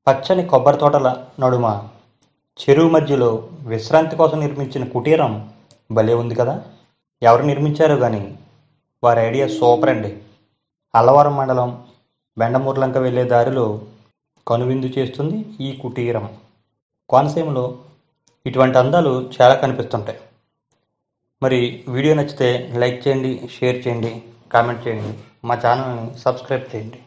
పచ్చని కొబ్బరి తోటల నడుమ చెరువు మధ్యలో విశ్రాంతి కోసం నిర్మించిన కుటీరం భలే ఉంది కదా ఎవరు నిర్మించారో కానీ వారి ఐడియా సూపర్ అండి అల్లవరం మండలం బెండమూర్లంక వెళ్ళే దారిలో కనువిందు చేస్తుంది ఈ కుటీరం కోనసీమలో ఇటువంటి అందాలు చాలా కనిపిస్తుంటాయి మరి వీడియో నచ్చితే లైక్ చేయండి షేర్ చేయండి కామెంట్ చేయండి మా ఛానల్ని సబ్స్క్రైబ్ చేయండి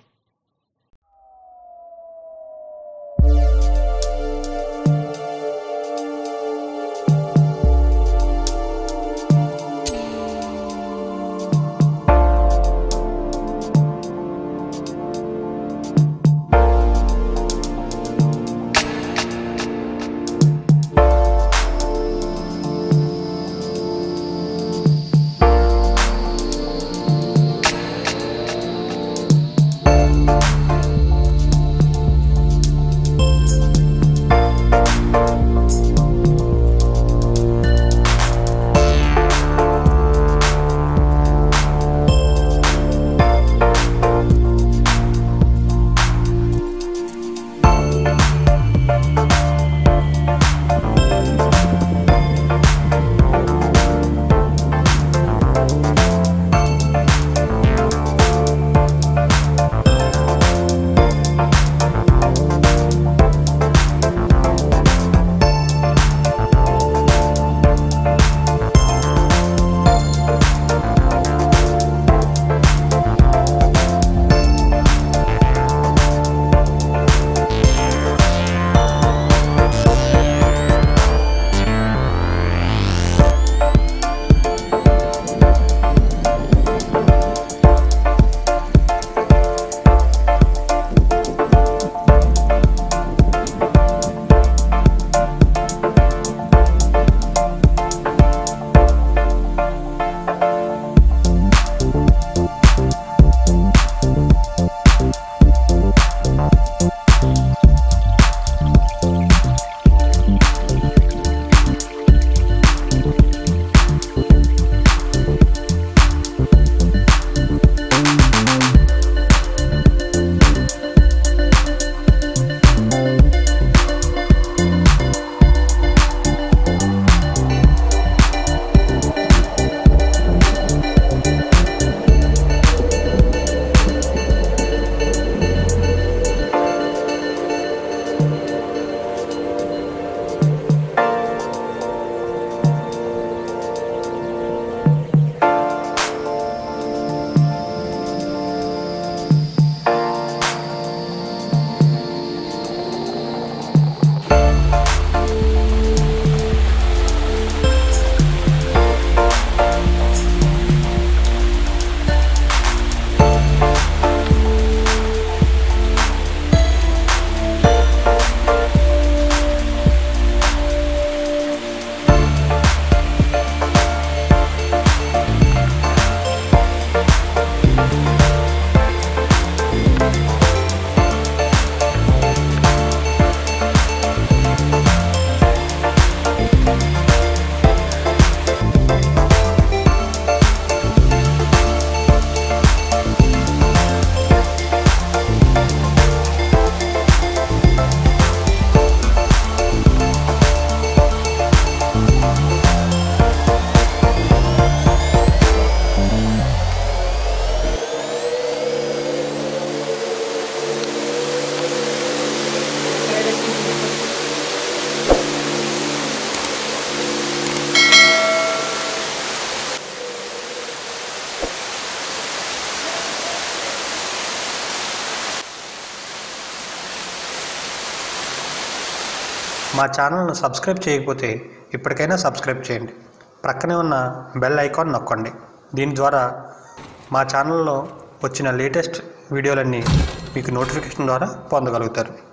మా ఛానల్ను సబ్స్క్రైబ్ చేయకపోతే ఇప్పటికైనా సబ్స్క్రైబ్ చేయండి ప్రక్కనే ఉన్న బెల్ ఐకాన్ నొక్కండి దీని ద్వారా మా ఛానల్లో వచ్చిన లేటెస్ట్ వీడియోలన్నీ మీకు నోటిఫికేషన్ ద్వారా పొందగలుగుతారు